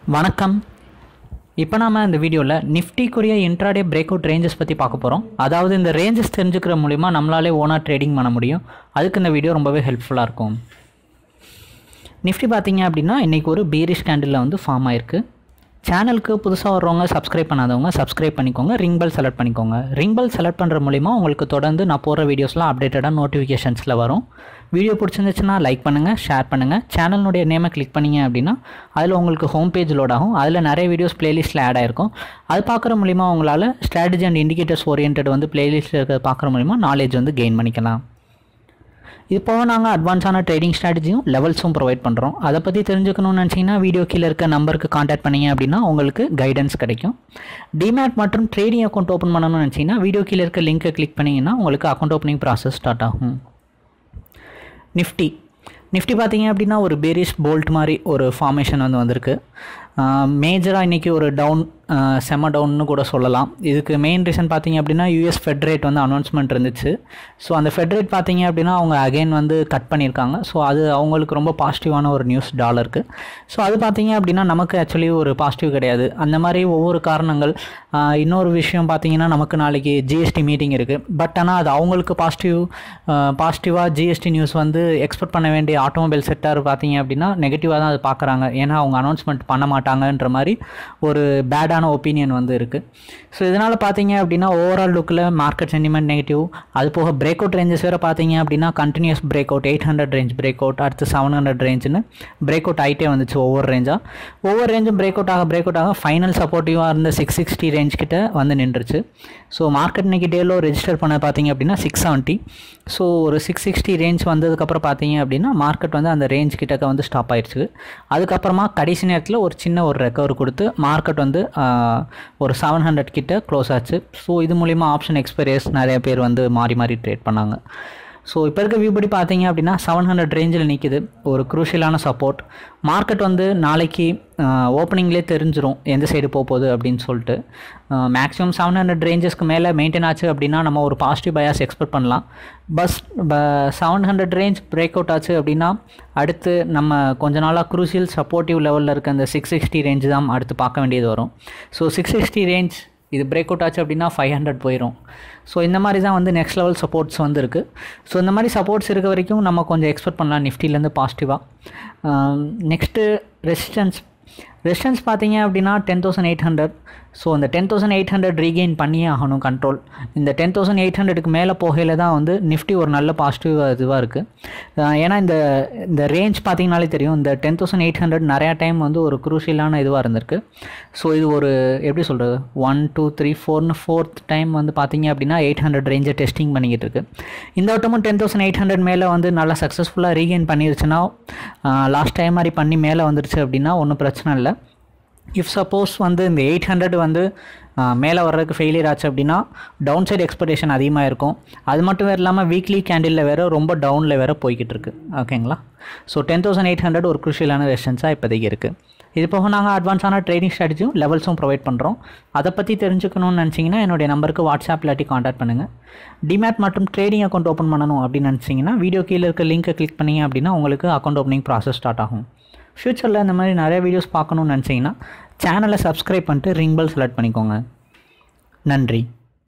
வணக்கம் இப்போ நாம இந்த வீடியோவில் நிஃப்டிக்குரிய இன்ட்ராடே பிரேக் அவுட் ரேஞ்சஸ் பற்றி பார்க்க போகிறோம் அதாவது இந்த ரேஞ்சஸ் தெரிஞ்சுக்கிற மூலிமா நம்மளாலே ஓனாக ட்ரேடிங் பண்ண முடியும் அதுக்கு இந்த வீடியோ ரொம்பவே ஹெல்ப்ஃபுல்லாக இருக்கும் நிஃப்டி பார்த்தீங்க அப்படின்னா இன்றைக்கி ஒரு பீரிஷ் கேண்டிலில் வந்து ஃபார்ம் ஆயிருக்கு சேனலுக்கு புதுசாக வர்றவங்க சப்ஸ்கிரைப் பண்ணாதவங்க சப்ஸ்கிரைப் பண்ணிக்கோங்க ரிங் பெல் செலக்ட் பண்ணிக்கோங்க ரிங் பெல் செலக்ட் பண்ணுற மூலிமா உங்களுக்கு தொடர்ந்து நான் போடுற வீடியோஸ்லாம் அப்டேட்டடாக நோட்டிஃபிகேஷன்ஸில் வரும் வீடியோ பிடிச்சிருந்துச்சுன்னா லைக் பண்ணுங்கள் ஷேர் பண்ணுங்கள் சேனலுடைய நேமை கிளிக் பண்ணீங்க அப்படின்னா அதில் உங்களுக்கு ஹோம் பேஜ் லோட் ஆகும் அதில் நிறைய வீடியோஸ் பிளேலிஸ்ட்டில் ஆட் ஆயிருக்கும் அது பார்க்குற மூலிமா உங்களால் ஸ்ட்ராட்டஜி அண்ட் இண்டிகேட்டர்ஸ் ஓரியன்ட் வந்து பிளேலிஸ்ட்டில் இருக்கிறத பார்க்குற மூலிமா நாலேஜ் வந்து கெயின் பண்ணிக்கலாம் இது போக நாங்கள் அட்வான்ஸான ட்ரேடிங் ஸ்ட்ராட்டஜியும் லெவல்ஸும் ப்ரொவைட் பண்ணுறோம் அதை பற்றி தெரிஞ்சுக்கணும்னு நினச்சிங்கன்னா வீடியோ கீழே இருக்க நம்பருக்கு காண்டாக்ட் பண்ணீங்க அப்படின்னா உங்களுக்கு கைடன்ஸ் கிடைக்கும் டிமேட் மற்றும் ட்ரேடிங் அக்கௌண்ட் ஓப்பன் பண்ணணும்னு நினச்சிங்கன்னா வீடியோ கீழே இருக்க லிங்க்கை கிளிக் பண்ணிங்கன்னா உங்களுக்கு அக்கௌண்ட் ஓப்பனிங் ப்ராசஸ் ஸ்டார்ட் ஆகும் நிஃப்டி நிஃப்டி பார்த்தீங்க அப்படின்னா ஒரு பேரிஷ் போல்ட் மாதிரி ஒரு ஃபார்மேஷன் வந்து வந்திருக்கு மேஜராக இன்றைக்கி ஒரு டவுன் செம டவுன்னு கூட சொல்லலாம் இதுக்கு மெயின் ரீசன் பார்த்தீங்க அப்படின்னா யூஎஸ் ஃபெட் ரேட் வந்து அனௌன்ஸ்மெண்ட் இருந்துச்சு ஸோ அந்த ஃபெட் ரேட் பார்த்தீங்க அப்படின்னா அவங்க அகைன் வந்து கட் பண்ணியிருக்காங்க ஸோ அது அவங்களுக்கு ரொம்ப பாசிட்டிவான ஒரு நியூஸ் டாலருக்கு ஸோ அது பார்த்தீங்க அப்படின்னா நமக்கு ஆக்சுவலி ஒரு பாசிட்டிவ் கிடையாது அந்த மாதிரி ஒவ்வொரு காரணங்கள் ஆஹ் இன்னொரு விஷயம் பார்த்தீங்கன்னா நமக்கு நாளைக்கு ஜிஎஸ்டி மீட்டிங் இருக்குது பட் ஆனால் அது அவங்களுக்கு பாசிட்டிவ் பாசிட்டிவாக ஜிஎஸ்டி நியூஸ் வந்து எக்ஸ்பெக்ட் பண்ண வேண்டிய ஆட்டோமொபைல் செக்டார் பார்த்தீங்க அப்படின்னா நெகட்டிவாக தான் அது பார்க்குறாங்க ஏன்னா அவங்க அனௌன்ஸ்மெண்ட் பண்ண மாட்டாங்கன்ற மாதிரி ஒரு பேடான ஒப்பீனியன் வந்து இருக்குது ஸோ இதனால் பார்த்தீங்க அப்படின்னா ஓவரால் லுக்கில் மார்க்கெட் சென்டிமெண்ட் நெகட்டிவ் அது போக பிரேக் அவுட் ரேஞ்சஸ் வேறு பார்த்தீங்க அப்படின்னா continues break out eight hundred range break out அடுத்து செவன் ஹண்ட்ரட் ரேஞ்சுன்னு பிரேக் அவுட் ஆகிட்டே வந்துச்சு ஒவ்வொரு ரேஞ்சாக ஒவ்வொரு ரேஞ்சும் பிரேக் அவுட் ஆக பிரேக் அவுட் ஆக ஃபைனல் சப்போர்ட்டிவாக இருந்த சிக்ஸ் சிக்ஸ்டி ரேஞ்ச் கிட்ட வந்து நின்றுச்சு ஸோ மார்க்கெட் இன்னைக்கு டேலோ ரெஜிஸ்டர் பண்ண பார்த்தீங்க அப்படின்னா சிக்ஸ் செவன்ட்டி ஸோ ஒரு சிக்ஸ் சிக்ஸ்டி ரேஞ்ச் வந்ததுக்கப்புறம் பார்த்தீங்க அப்படின்னா மார்க்கெட் வந்து அந்த ரேஞ்ச் கிட்டக்க வந்து ஸ்டாப் ஆயிடுச்சு அதுக்கப்புறமா கடைசி நேரத்தில் ஒரு சின்ன ஒரு ரெக்கவர் கொடுத்து மார்க்கெட் வந்து ஆஹ், ஒரு செவன் ஹண்ட்ரட் கிட்ட க்ளோஸ் ஆச்சு ஸோ இது மூலிமா ஆப்ஷன் எக்ஸ்பீரியன்ஸ் நிறைய பேர் வந்து மாறி மாறி ட்ரேட் பண்ணாங்க ஸோ இப்போ இருக்க வியூ படி பார்த்தீங்க அப்படின்னா செவன் ஹண்ட்ரட் ரேஞ்சில் நிற்கிது ஒரு குரூஷியலான சப்போர்ட் மார்க்கெட் வந்து நாளைக்கு ஓப்பனிங்லேயே தெரிஞ்சிரும் எந்த சைடு போக போகுது அப்படின்னு சொல்லிட்டு மேக்ஸிமம் செவன் ஹண்ட்ரட் ரேஞ்சஸ்க்கு மேலே மெயின்டைன் ஆச்சு அப்படின்னா நம்ம ஒரு பாசிட்டிவ் பயாஸ் எக்ஸ்பெக்ட் பண்ணலாம் பஸ் seven hundred range break out ஆச்சு அப்படின்னா அடுத்து நம்ம கொஞ்ச நாளாக குரூசியல் சப்போர்ட்டிவ் லெவலில் இருக்க அந்த சிக்ஸ் சிக்ஸ்டி ரேஞ்சு தான் அடுத்து பார்க்க வேண்டியது வரும் ஸோ சிக்ஸ் சிக்ஸ்டி ரேஞ்ச் இது பிரேக் அவுட் ஆச்சு அப்படின்னா ஃபைவ் ஹண்ட்ரட் போயிடும் ஸோ இந்த மாதிரி தான் வந்து நெக்ஸ்ட் லெவல் சப்போர்ட்ஸ் வந்து இருக்குது ஸோ இந்த மாதிரி சப்போர்ட்ஸ் இருக்க வரைக்கும் நம்ம கொஞ்சம் எக்ஸ்பெக்ட் பண்ணலாம் நிஃப்டிலேருந்து பாசிட்டிவாக நெக்ஸ்ட்டு ரெசிஸ்டன்ஸ் ரெசிஸ்டன்ஸ் பார்த்தீங்க அப்படின்னா ten thousand eight hundred so அந்த ten thousand eight hundred regain பண்ணியே ஆகணும் கண்ட்ரோல் இந்த டென் தௌசண்ட் எயிட் ஹண்ட்ரடுக்கு மேலே போகையில் தான் வந்து நிஃப்டி ஒரு நல்ல பாசிட்டிவ் இதுவாக இருக்குது ஏன்னா இந்த இந்த ரேஞ்ச் பார்த்தீங்கனாலே தெரியும் இந்த டென் தௌசண்ட் எயிட் ஹண்ட்ரட் நிறையா டைம் வந்து ஒரு குரூஷியலான இதுவாக இருந்திருக்கு ஸோ இது ஒரு எப்படி சொல்கிறது ஒன் டூ த்ரீ ஃபோர்னு ஃபோர்த் டைம் வந்து பார்த்தீங்க அப்படின்னா எயிட் ஹண்ட்ரட் ரேஞ்சை டெஸ்டிங் பண்ணிக்கிட்டு இருக்கு இந்த வட்டமும் டென் தௌசண்ட் எயிட் ஹண்ட்ரட் மேலே வந்து நல்லா சக்ஸஸ்ஃபுல்லாக ரீகெயின் பண்ணிருச்சுன்னா லாஸ்ட் டைம் மாதிரி பண்ணி மேலே வந்துருச்சு அப்படின்னா ஒன்றும் பிரச்சனை இல்லை இஃப் சப்போஸ் வந்து இந்த எயிட் ஹண்ட்ரட் வந்து மேலே வர்றதுக்கு ஃபெயிலியர் ஆச்சு அப்படின்னா டவுன் சைடு எக்ஸ்பெக்டேஷன் அதிகமாக இருக்கும் அது மட்டும் இல்லாமல் வீக்லி கேண்டிலில் வேறு ரொம்ப டவுனில் வேறு போய்கிட்டு இருக்கு ஓகேங்களா so ten thousand eight hundred ஒரு குருஷியலான ரெசிஸ்டன்ஸாக இப்போதைக்கு இருக்குது இது போக நாங்கள் அட்வான்ஸான ட்ரேடிங் ஸ்ட்ராட்டஜியும் லெவல்ஸும் ப்ரொவைட் பண்ணுறோம் அதை பற்றி தெரிஞ்சுக்கணும்னு நினச்சிங்கன்னா என்னுடைய நம்பருக்கு வாட்ஸ்அப் இல்லாட்டி காண்டாக்ட் பண்ணுங்கள் டிமேட் மற்றும் ட்ரேடிங் அக்கௌண்ட் ஓப்பன் பண்ணணும் அப்படின்னு நினச்சிங்கன்னா வீடியோ கீழே இருக்க லிங்க்கை கிளிக் பண்ணீங்க அப்படின்னா உங்களுக்கு அக்கௌண்ட் ஓப்பனிங் ப்ராசஸ் ஸ்டார்ட் ஆகும் ஃப்யூச்சரில் இந்த மாதிரி நிறைய வீடியோஸ் பார்க்கணும்னு நினச்சிங்கன்னா சேனலை சப்ஸ்கிரைப் பண்ணிட்டு ரிங் பெல் செலக்ட் பண்ணிக்கோங்க நன்றி